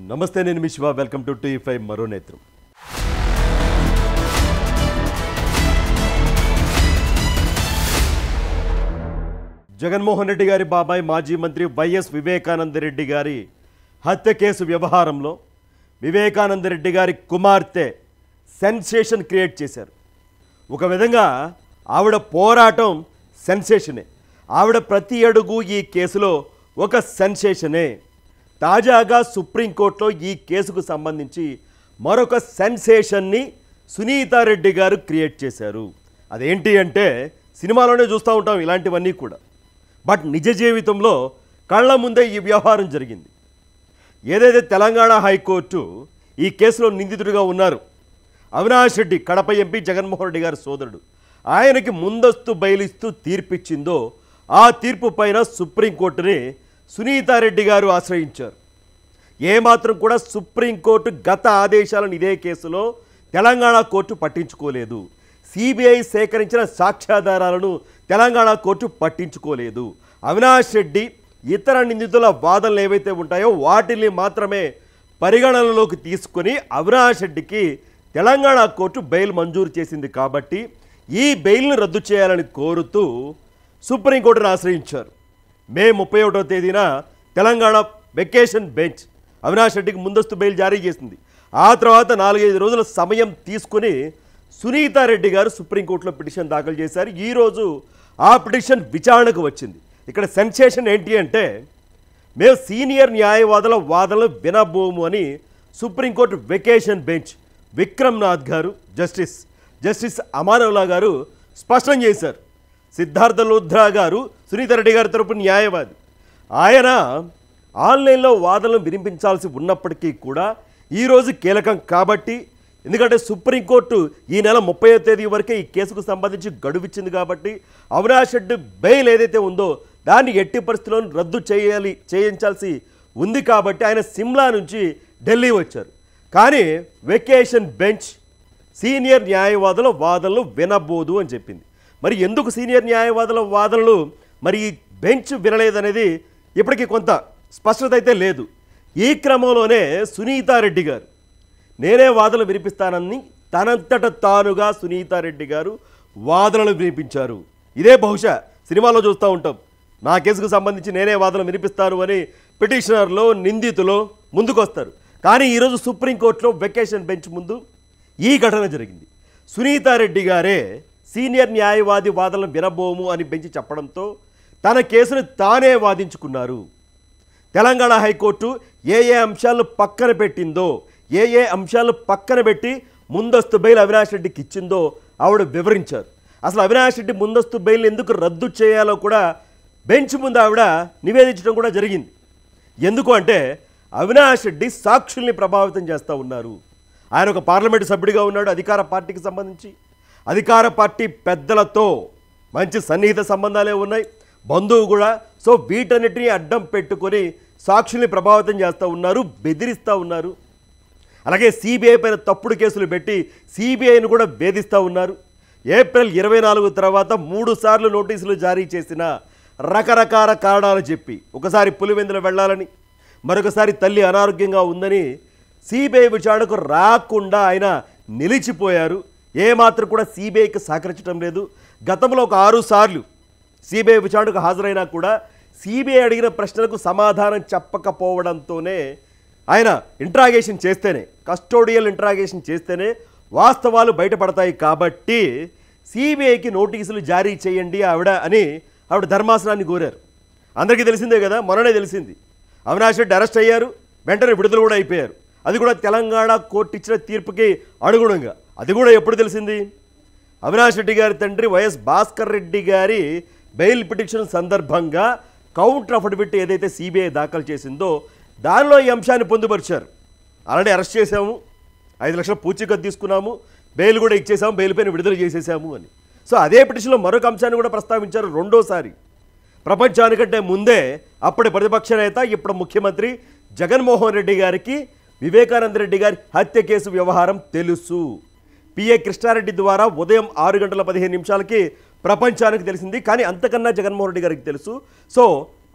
నమస్తే నేను మీ Shiva welcome to T five మరో నేత్రం జగన్మోహన్ రెడ్డి గారి బాబాయ్ మాజీ మంత్రి వైఎస్ వివేకానంద రెడ్డి గారి హత్య కేసు వ్యవహారంలో వివేకానంద రెడ్డి గారి కుమార్తె సెన్సేషన్ క్రియేట్ చేశారు ఒక విధంగా ఆవిడ పోరాటం సెన్సేషనే ఆవిడ ప్రతి అడుగు ఈ కేసులో ఒక సెన్సేషనే తాజాగా సుప్రీంకోర్టులో ఈ కేసుకు సంబంధించి మరొక సెన్సేషన్ని సునీతారెడ్డి గారు క్రియేట్ చేశారు అదేంటి అంటే సినిమాలోనే చూస్తూ ఉంటాం ఇలాంటివన్నీ కూడా బట్ నిజ జీవితంలో కళ్ళ ముందే ఈ వ్యవహారం జరిగింది ఏదైతే తెలంగాణ హైకోర్టు ఈ కేసులో నిందితుడిగా ఉన్నారు అవినాష్ రెడ్డి కడప ఎంపీ జగన్మోహన్ రెడ్డి గారి సోదరుడు ఆయనకి ముందస్తు బయలిస్తూ తీర్పిచ్చిందో ఆ తీర్పు పైన సుప్రీంకోర్టుని సునీతారెడ్డి గారు ఆశ్రయించారు ఏమాత్రం కూడా సుప్రీంకోర్టు గత ఆదేశాలను ఇదే కేసులో తెలంగాణ కోర్టు పట్టించుకోలేదు సిబిఐ సేకరించిన సాక్ష్యాధారాలను తెలంగాణ కోర్టు పట్టించుకోలేదు అవినాష్ రెడ్డి ఇతర నిందితుల వాదనలు ఏవైతే ఉంటాయో వాటిని మాత్రమే పరిగణనలోకి తీసుకొని అవినాష్ రెడ్డికి తెలంగాణ కోర్టు బెయిల్ మంజూరు చేసింది కాబట్టి ఈ బెయిల్ను రద్దు చేయాలని కోరుతూ సుప్రీంకోర్టును ఆశ్రయించారు మే ముప్పై ఒకటో తేదీన తెలంగాణ వెకేషన్ బెంచ్ అవినాష్ రెడ్డికి ముందస్తు బెయిల్ జారీ చేసింది ఆ తర్వాత నాలుగైదు రోజుల సమయం తీసుకుని సునీతారెడ్డి గారు సుప్రీంకోర్టులో పిటిషన్ దాఖలు చేశారు ఈరోజు ఆ పిటిషన్ విచారణకు వచ్చింది ఇక్కడ సెన్సేషన్ ఏంటి అంటే మేము సీనియర్ న్యాయవాదుల వాదనలు వినబోము అని సుప్రీంకోర్టు వెకేషన్ బెంచ్ విక్రమ్నాథ్ గారు జస్టిస్ జస్టిస్ అమానవులా గారు స్పష్టం చేశారు సిద్ధార్థ లోధ్రా గారు సునీతారెడ్డి గారి తరపు న్యాయవాది ఆయన ఆన్లైన్లో వాదనలు వినిపించాల్సి ఉన్నప్పటికీ కూడా ఈరోజు కీలకం కాబట్టి ఎందుకంటే సుప్రీంకోర్టు ఈ నెల ముప్పై తేదీ వరకే ఈ కేసుకు సంబంధించి గడువిచ్చింది కాబట్టి అవినాష్ రెడ్డి బెయిల్ ఏదైతే ఉందో దాన్ని ఎట్టి పరిస్థితుల్లో రద్దు చేయాలి చేయించాల్సి ఉంది కాబట్టి ఆయన సిమ్లా నుంచి ఢిల్లీ వచ్చారు కానీ వెకేషన్ బెంచ్ సీనియర్ న్యాయవాదుల వాదనలు వినబోదు అని చెప్పింది మరి ఎందుకు సీనియర్ న్యాయవాదుల వాదనలు మరి ఈ బెంచ్ వినలేదనేది ఇప్పటికీ కొంత స్పష్టత అయితే లేదు ఈ క్రమంలోనే సునీతారెడ్డి గారు నేనే వాదనలు వినిపిస్తానని తనంతట తానుగా సునీతారెడ్డి గారు వాదనలు వినిపించారు ఇదే బహుశా సినిమాలో చూస్తూ ఉంటాం నా కేసుకు సంబంధించి నేనే వాదన వినిపిస్తాను అని పిటిషనర్లో నిందితులు ముందుకొస్తారు కానీ ఈరోజు సుప్రీంకోర్టులో వెకేషన్ బెంచ్ ముందు ఈ ఘటన జరిగింది సునీతారెడ్డి గారే సీనియర్ న్యాయవాది వాదనలు వినబోము అని బెంచ్ చెప్పడంతో తన కేసును తానే వాదించుకున్నారు తెలంగాణ హైకోర్టు ఏ ఏ అంశాలను పక్కన పెట్టిందో ఏ ఏ అంశాలను పక్కన పెట్టి ముందస్తు బెయిల్ అవినాష్ రెడ్డికి ఇచ్చిందో ఆవిడ వివరించారు అసలు అవినాష్ రెడ్డి ముందస్తు బెయిల్ ఎందుకు రద్దు చేయాలో కూడా బెంచ్ ముందు ఆవిడ నివేదించడం కూడా జరిగింది ఎందుకు అంటే అవినాష్ రెడ్డి సాక్షుల్ని ప్రభావితం చేస్తూ ఉన్నారు ఆయన ఒక పార్లమెంటు సభ్యుడిగా ఉన్నాడు అధికార పార్టీకి సంబంధించి అధికార పార్టీ పెద్దలతో మంచి సన్నిహిత సంబంధాలే ఉన్నాయి బంధువు కూడా సో వీటన్నిటిని అడ్డం పెట్టుకొని సాక్షుల్ని ప్రభావితం చేస్తూ ఉన్నారు బెదిరిస్తూ ఉన్నారు అలాగే సిబిఐ పైన తప్పుడు కేసులు పెట్టి సిబిఐని కూడా వేధిస్తూ ఉన్నారు ఏప్రిల్ ఇరవై నాలుగు తర్వాత మూడు సార్లు నోటీసులు జారీ చేసిన రకరకాల కారణాలు చెప్పి ఒకసారి పులివెందులు వెళ్ళాలని మరొకసారి తల్లి అనారోగ్యంగా ఉందని సిబిఐ విచారణకు రాకుండా ఆయన నిలిచిపోయారు ఏమాత్రం కూడా సిబిఐకి సహకరించడం లేదు గతంలో ఒక ఆరు సార్లు సిబిఐ విచారణకు హాజరైనా కూడా సిబిఐ అడిగిన ప్రశ్నలకు సమాధానం చెప్పకపోవడంతోనే ఆయన ఇంట్రాగేషన్ చేస్తేనే కస్టోడియల్ ఇంట్రాగేషన్ చేస్తేనే వాస్తవాలు బయటపడతాయి కాబట్టి సిబిఐకి నోటీసులు జారీ చేయండి ఆవిడ అని ఆవిడ ధర్మాసనాన్ని కోరారు అందరికీ తెలిసిందే కదా మొన్ననే తెలిసింది అవినాష్ రెడ్డి అరెస్ట్ అయ్యారు వెంటనే విడుదల కూడా అయిపోయారు అది కూడా తెలంగాణ కోర్టు ఇచ్చిన తీర్పుకి అనుగుణంగా అది కూడా ఎప్పుడు తెలిసింది అవినాష్ రెడ్డి గారి తండ్రి వైఎస్ భాస్కర్ రెడ్డి గారి బెయిల్ పిటిషన్ సందర్భంగా కౌంటర్ అఫిడవిట్ ఏదైతే సిబిఐ దాఖలు చేసిందో దానిలో ఈ అంశాన్ని పొందుపరిచారు ఆల్రెడీ అరెస్ట్ చేశాము ఐదు లక్షల పూచీకత్తు తీసుకున్నాము బెయిల్ కూడా ఇచ్చేసాము బెయిల్ పైన విడుదల చేసేసాము అని సో అదే పిటిషన్లో మరొక అంశాన్ని కూడా ప్రస్తావించారు రెండోసారి ప్రపంచానికంటే ముందే అప్పటి ప్రతిపక్ష నేత ఇప్పుడు ముఖ్యమంత్రి జగన్మోహన్ రెడ్డి గారికి వివేకానంద రెడ్డి గారి హత్య కేసు వ్యవహారం తెలుసు పిఏ కృష్ణారెడ్డి ద్వారా ఉదయం ఆరు గంటల పదిహేను నిమిషాలకి ప్రపంచానికి తెలిసింది కానీ అంతకన్నా జగన్మోహన్ రెడ్డి గారికి తెలుసు సో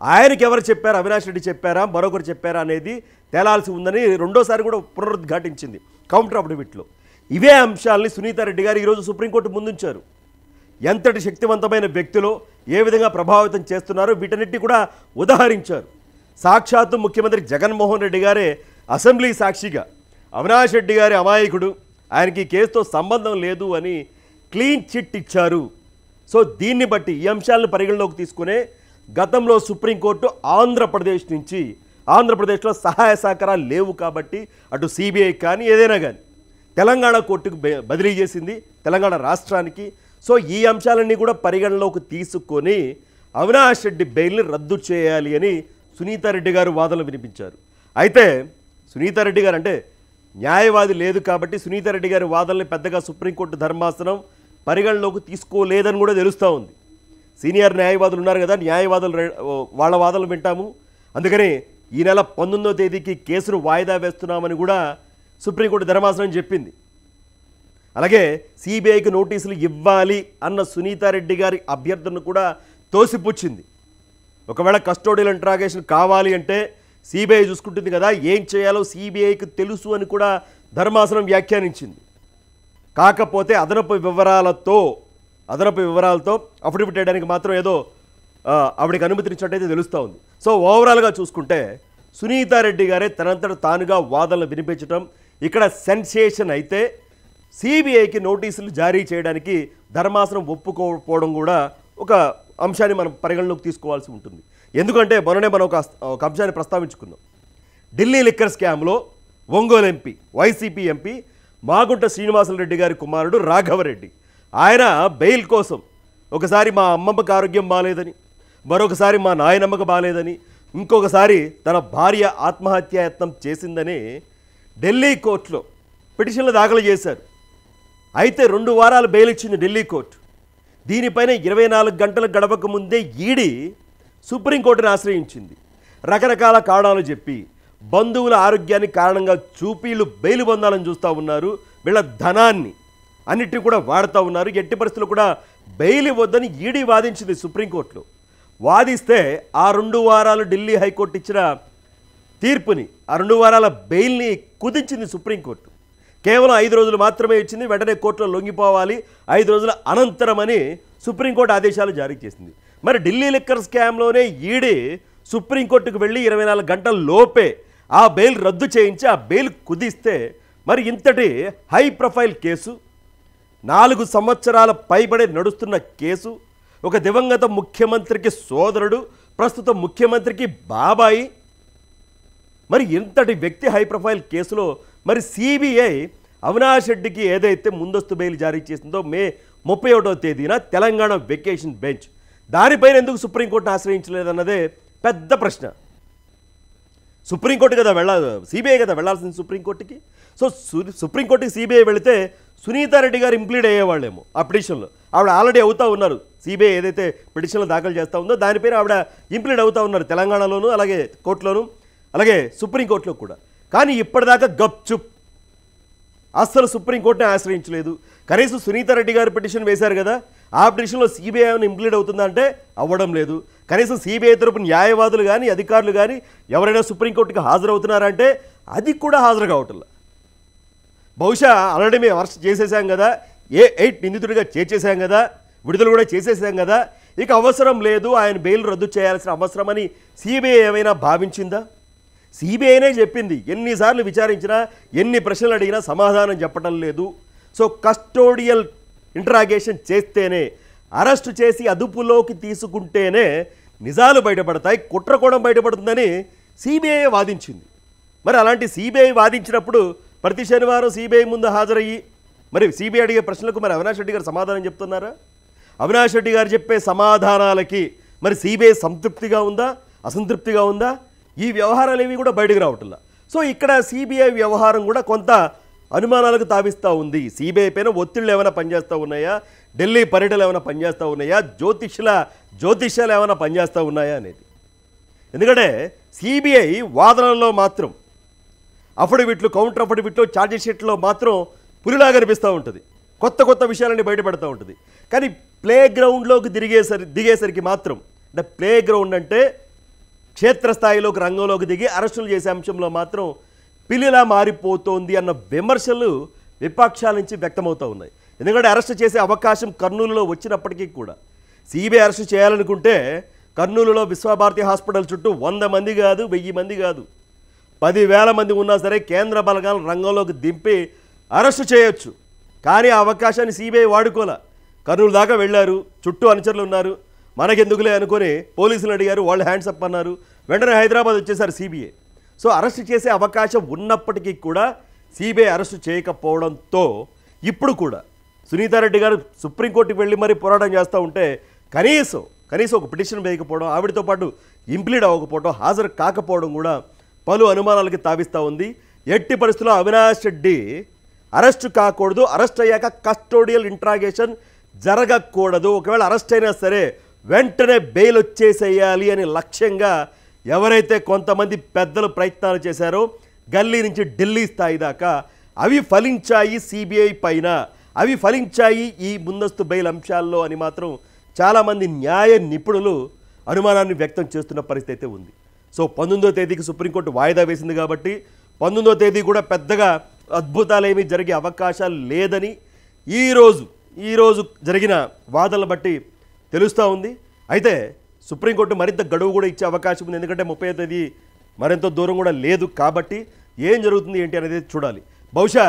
ఆయనకి ఎవరు చెప్పారు అవినాష్ రెడ్డి చెప్పారా మరొకరు చెప్పారా అనేది తేలాల్సి ఉందని రెండోసారి కూడా పునరుద్ఘాటించింది కౌంటర్ అఫిడవిట్లో ఇవే అంశాలని సునీతారెడ్డి గారు ఈరోజు సుప్రీంకోర్టు ముందుంచారు ఎంతటి శక్తివంతమైన వ్యక్తులు ఏ విధంగా ప్రభావితం చేస్తున్నారో వీటన్నిటి కూడా ఉదాహరించారు సాక్షాత్తు ముఖ్యమంత్రి జగన్మోహన్ రెడ్డి గారే అసెంబ్లీ సాక్షిగా అవినాష్ రెడ్డి గారి అమాయకుడు ఆయనకి ఈ కేసుతో సంబంధం లేదు అని క్లీన్ చిట్ ఇచ్చారు సో దీన్ని బట్టి ఈ అంశాలను పరిగణలోకి తీసుకునే గతంలో సుప్రీంకోర్టు ఆంధ్రప్రదేశ్ నుంచి ఆంధ్రప్రదేశ్లో సహాయ సహకారాలు లేవు కాబట్టి అటు సిబిఐ కానీ ఏదైనా కానీ తెలంగాణ కోర్టుకు బె- బదిలీ చేసింది తెలంగాణ రాష్ట్రానికి సో ఈ అంశాలన్నీ కూడా పరిగణలోకి తీసుకొని అవినాష్ రెడ్డి బెయిల్ని రద్దు చేయాలి అని సునీతారెడ్డి గారు వాదనలు వినిపించారు అయితే సునీతారెడ్డి గారు అంటే న్యాయవాది లేదు కాబట్టి సునీతారెడ్డి గారి వాదనల్ని పెద్దగా సుప్రీంకోర్టు ధర్మాసనం పరిగణలోకి తీసుకోలేదని కూడా తెలుస్తూ ఉంది సీనియర్ న్యాయవాదులు ఉన్నారు కదా న్యాయవాదులు రె- ఓ, వాళ్ళ వాదనలు వింటాము అందుకని ఈ నెల పంతొమ్మిదో తేదీకి కేసును వాయిదా వేస్తున్నామని కూడా సుప్రీంకోర్టు ధర్మాసనం చెప్పింది అలాగే సిబిఐకి నోటీసులు ఇవ్వాలి అన్న సునీతారెడ్డి గారి అభ్యర్థనను కూడా తోసిపుచ్చింది ఒకవేళ కస్టోడియల్ ఇంట్రాగేషన్ కావాలి అంటే సిబిఐ చూసుకుంటుంది కదా ఏం చేయాలో సిబిఐకి తెలుసు అని కూడా ధర్మాసనం వ్యాఖ్యానించింది కాకపోతే అదనపు వివరాలతో అదనపు వివరాలతో అఫిడవిట్ వేయడానికి మాత్రం ఏదో ఆ, ఆవిడకి అనుమతించినట్టయితే తెలుస్తూ ఉంది సో ఓవరాల్గా చూసుకుంటే సునీతారెడ్డి గారే తనంతట తానుగా వాదనలు వినిపించడం ఇక్కడ సెన్సేషన్ అయితే సిబిఐకి నోటీసులు జారీ చేయడానికి ధర్మాసనం ఒప్పుకోకపోవడం కూడా ఒక అంశాన్ని మనం పరిగణలోకి తీసుకోవాల్సి ఉంటుంది ఎందుకంటే మొన్ననే మనం ఒక అస్- ఒక అంశాన్ని ప్రస్తావించుకున్నాం ఢిల్లీ లిక్కర్ స్కామ్లో Ongole MP YCP MP Magunta Srinivasa Reddy గారి కుమారుడు రాఘవరెడ్డి ఆయన బెయిల్ కోసం ఒకసారి మా అమ్మమ్మకి ఆరోగ్యం బాగాలేదని మరొకసారి మా నాయనమ్మకు బాగాలేదని ఇంకొకసారి తన భార్య ఆత్మహత్యాయత్నం చేసిందని ఢిల్లీ కోర్టులో పిటిషన్లు దాఖలు చేశారు అయితే రెండు వారాలు బెయిల్ ఇచ్చింది ఢిల్లీ కోర్టు దీనిపైన ఇరవై నాలుగు గంటల గడవక ముందే ఈడీ సుప్రీంకోర్టుని ఆశ్రయించింది రకరకాల కారణాలు చెప్పి బంధువుల ఆరోగ్యాన్ని కారణంగా చూపి వీళ్ళు బెయిల్ పొందాలని చూస్తూ ఉన్నారు వీళ్ళ ధనాన్ని అన్నిటిని కూడా వాడుతూ ఉన్నారు ఎట్టి పరిస్థితుల్లో కూడా బెయిల్ ఇవ్వద్దని ఈడీ వాదించింది సుప్రీంకోర్టులో వాదిస్తే ఆ రెండు వారాలు ఢిల్లీ హైకోర్టు ఇచ్చిన తీర్పుని ఆ రెండు వారాల బెయిల్ని కుదించింది సుప్రీంకోర్టు కేవలం ఐదు రోజులు మాత్రమే ఇచ్చింది వెంటనే కోర్టులో లొంగిపోవాలి ఐదు రోజుల అనంతరమని సుప్రీంకోర్టు ఆదేశాలు జారీ చేసింది మరి ఢిల్లీ లిక్కర్ స్కామ్లోనే ఈడీ సుప్రీంకోర్టుకు వెళ్ళి ఇరవై నాలుగు గంటల లోపే ఆ బెయిల్ రద్దు చేయించి ఆ బెయిల్ కుదిస్తే మరి ఇంతటి హై ప్రొఫైల్ కేసు నాలుగు సంవత్సరాల పైబడి నడుస్తున్న కేసు ఒక దివంగత ముఖ్యమంత్రికి సోదరుడు ప్రస్తుత ముఖ్యమంత్రికి బాబాయి మరి ఇంతటి వ్యక్తి హై ప్రొఫైల్ కేసులో మరి సిబిఐ అవినాష్ రెడ్డికి ఏదైతే ముందస్తు బెయిల్ జారీ చేసిందో మే ముప్పై ఒకటో తేదీన తెలంగాణ వెకేషన్ బెంచ్ దానిపైన ఎందుకు సుప్రీంకోర్టును ఆశ్రయించలేదన్నదే పెద్ద ప్రశ్న సుప్రీంకోర్టు కదా వెళ్ళాలి సిబిఐ కదా వెళ్ళాల్సింది సుప్రీంకోర్టుకి సో సు- సుప్రీంకోర్టుకి సిబిఐ వెళితే సునీతారెడ్డి గారు ఇంప్లీడ్ అయ్యేవాళ్ళేమో ఆ పిటిషన్లో ఆవిడ ఆల్రెడీ అవుతా ఉన్నారు సిబిఐ ఏదైతే పిటిషన్లు దాఖలు చేస్తూ ఉందో దానిపైన ఆవిడ ఇంప్లీడ్ అవుతా ఉన్నారు తెలంగాణలోను అలాగే కోర్టులోను అలాగే సుప్రీంకోర్టులో కూడా కానీ ఇప్పటిదాకా గప్చుప్ అస్సలు సుప్రీంకోర్టుని ఆశ్రయించలేదు కనీసం సునీతారెడ్డి గారు పిటిషన్ వేశారు కదా ఆ పిటిషన్లో సిబిఐ ఏమైనా ఇంప్లీడ్ అవుతుందంటే అవ్వడం లేదు కనీసం సిబిఐ తరపు న్యాయవాదులు కానీ అధికారులు కానీ ఎవరైనా సుప్రీంకోర్టుకి హాజరవుతున్నారంటే అది కూడా హాజరు కావట్లేదు బహుశా ఆల్రెడీ మేము అరెస్ట్ చేసేసాం కదా ఏ ఎయిట్ నిందితుడిగా చేర్చేసాం కదా విడుదల కూడా చేసేసాం కదా ఇక అవసరం లేదు ఆయన బెయిల్ రద్దు చేయాల్సిన అవసరమని సిబిఐ ఏమైనా భావించిందా సిబిఐనే చెప్పింది ఎన్నిసార్లు విచారించినా ఎన్ని ప్రశ్నలు అడిగినా సమాధానం చెప్పడం లేదు సో కస్టోడియల్ ఇంటరాగేషన్ చేస్తేనే అరెస్ట్ చేసి అదుపులోకి తీసుకుంటేనే నిజాలు బయటపడతాయి కుట్రకోణం బయటపడుతుందని సిబిఐ వాదించింది మరి అలాంటి సిబిఐ వాదించినప్పుడు ప్రతి శనివారం సిబిఐ ముందు హాజరయ్యి మరి సిబిఐ అడిగే ప్రశ్నలకు మరి అవినాష్ రెడ్డి గారు సమాధానం చెప్తున్నారా అవినాష్ రెడ్డి గారు చెప్పే సమాధానాలకి మరి సిబిఐ సంతృప్తిగా ఉందా అసంతృప్తిగా ఉందా ఈ వ్యవహారాలు ఏవి కూడా బయటకు రావట్లా సో ఇక్కడ సిబిఐ వ్యవహారం కూడా కొంత అనుమానాలకు తావిస్తూ ఉంది సిబిఐ పైన ఒత్తిళ్ళు ఏమైనా పనిచేస్తూ ఉన్నాయా ఢిల్లీ పర్యటనలు ఏమైనా పనిచేస్తూ ఉన్నాయా జ్యోతిష్ల జ్యోతిష్యాలు ఏమైనా పనిచేస్తూ ఉన్నాయా అనేది ఎందుకంటే సిబిఐ వాదనలో మాత్రం అఫిడవిట్లు కౌంటర్ అఫిడవిట్లు ఛార్జ్ షీట్లో మాత్రం పులిలా కనిపిస్తూ ఉంటుంది కొత్త కొత్త విషయాలని బయటపెడతా ఉంటుంది కానీ ప్లే గ్రౌండ్లోకి దిరిగేసరి దిగేసరికి మాత్రం అంటే ప్లే గ్రౌండ్ అంటే క్షేత్రస్థాయిలోకి రంగంలోకి దిగి అరెస్టులు చేసే అంశంలో మాత్రం పిల్లిలా మారిపోతోంది అన్న విమర్శలు విపక్షాల నుంచి వ్యక్తమవుతూ ఉన్నాయి ఎందుకంటే అరెస్ట్ చేసే అవకాశం కర్నూలులో వచ్చినప్పటికీ కూడా సిబిఐ అరెస్ట్ చేయాలనుకుంటే కర్నూలులో విశ్వభారతి హాస్పిటల్ చుట్టూ వంద మంది కాదు వెయ్యి మంది కాదు పదివేల మంది ఉన్నా సరే కేంద్ర బలగాలను రంగంలోకి దింపి అరెస్టు చేయొచ్చు కానీ ఆ అవకాశాన్ని సిబిఐ వాడుకోలే కర్నూలు దాకా వెళ్ళారు చుట్టూ అనుచరులు ఉన్నారు మనకెందుకులే అనుకొని పోలీసులు అడిగారు వాళ్ళు హ్యాండ్స్ అప్ అన్నారు వెంటనే హైదరాబాద్ వచ్చేసారు సిబిఐ సో అరెస్ట్ చేసే అవకాశం ఉన్నప్పటికీ కూడా సిబిఐ అరెస్టు చేయకపోవడంతో ఇప్పుడు కూడా సునీతారెడ్డి గారు సుప్రీంకోర్టుకి వెళ్ళి మరీ పోరాటం చేస్తూ ఉంటే కనీసం కనీసం ఒక పిటిషన్ వేయకపోవడం ఆవిడతో పాటు ఇంప్లీడ్ అవ్వకపోవడం హాజరు కాకపోవడం కూడా పలు అనుమానాలకి తావిస్తూ ఉంది ఎట్టి పరిస్థితుల్లో అవినాష్ రెడ్డి అరెస్ట్ కాకూడదు అరెస్ట్ అయ్యాక కస్టోడియల్ ఇంట్రాగేషన్ జరగకూడదు ఒకవేళ అరెస్ట్ అయినా సరే వెంటనే బెయిల్ వచ్చేసేయాలి అని లక్ష్యంగా ఎవరైతే కొంతమంది పెద్దలు ప్రయత్నాలు చేశారో గల్లీ నుంచి ఢిల్లీ స్థాయి దాకా అవి ఫలించాయి సిబిఐ పైన అవి ఫలించాయి ఈ ముందస్తు బెయిల్ అంశాల్లో అని మాత్రం చాలామంది న్యాయ నిపుణులు అనుమానాన్ని వ్యక్తం చేస్తున్న పరిస్థితి అయితే ఉంది సో పంతొమ్మిదో తేదీకి సుప్రీంకోర్టు వాయిదా వేసింది కాబట్టి పంతొమ్మిదో తేదీ కూడా పెద్దగా అద్భుతాలేమీ జరిగే అవకాశాలు లేదని ఈరోజు ఈరోజు జరిగిన వాదనలు బట్టి తెలుస్తూ ఉంది అయితే సుప్రీంకోర్టు మరింత గడువు కూడా ఇచ్చే అవకాశం ఉంది ఎందుకంటే ముప్పై తేదీ మరింత దూరం కూడా లేదు కాబట్టి ఏం జరుగుతుంది ఏంటి అనేది చూడాలి బహుశా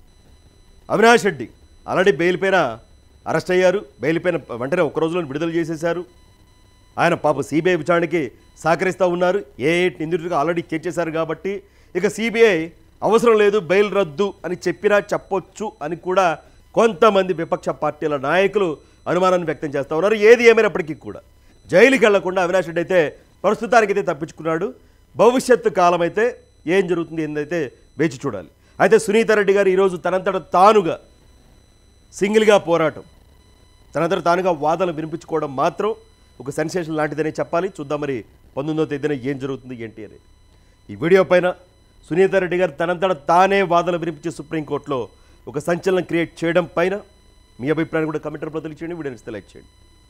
అవినాష్ రెడ్డి ఆల్రెడీ బెయిల్ పైన అరెస్ట్ అయ్యారు బెయిల్ పైన వెంటనే ఒక రోజులో విడుదల చేసేశారు ఆయన పాప సిబిఐ విచారణకి సహకరిస్తూ ఉన్నారు ఏ నిందితుడిగా ఆల్రెడీ చేసేశారు కాబట్టి ఇక సిబిఐ అవసరం లేదు బెయిల్ రద్దు అని చెప్పినా చెప్పొచ్చు అని కూడా కొంతమంది విపక్ష పార్టీల నాయకులు అనుమానాన్ని వ్యక్తం చేస్తూ ఉన్నారు ఏది ఏమైనప్పటికీ కూడా జైలుకి వెళ్లకుండా అవినాష్ రెడ్డి అయితే ప్రస్తుతానికైతే తప్పించుకున్నాడు భవిష్యత్తు కాలం అయితే ఏం జరుగుతుంది ఏందైతే వేచి చూడాలి అయితే సునీతారెడ్డి గారు ఈరోజు తనంతట తానుగా సింగిల్గా పోరాటం తనంతట తానుగా వాదనలు వినిపించుకోవడం మాత్రం ఒక సెన్సేషన్ లాంటిదనే చెప్పాలి చూద్దాం మరి పంతొమ్మిదో తేదీన ఏం జరుగుతుంది ఏంటి అనేది ఈ వీడియో పైన సునీతారెడ్డి గారు తనంతట తానే వాదనలు వినిపించే సుప్రీంకోర్టులో ఒక సంచలనం క్రియేట్ చేయడం పైన మీ అభిప్రాయం కూడా కమెంటర్ బదులు చేయండి వీడియోని లైక్ చేయండి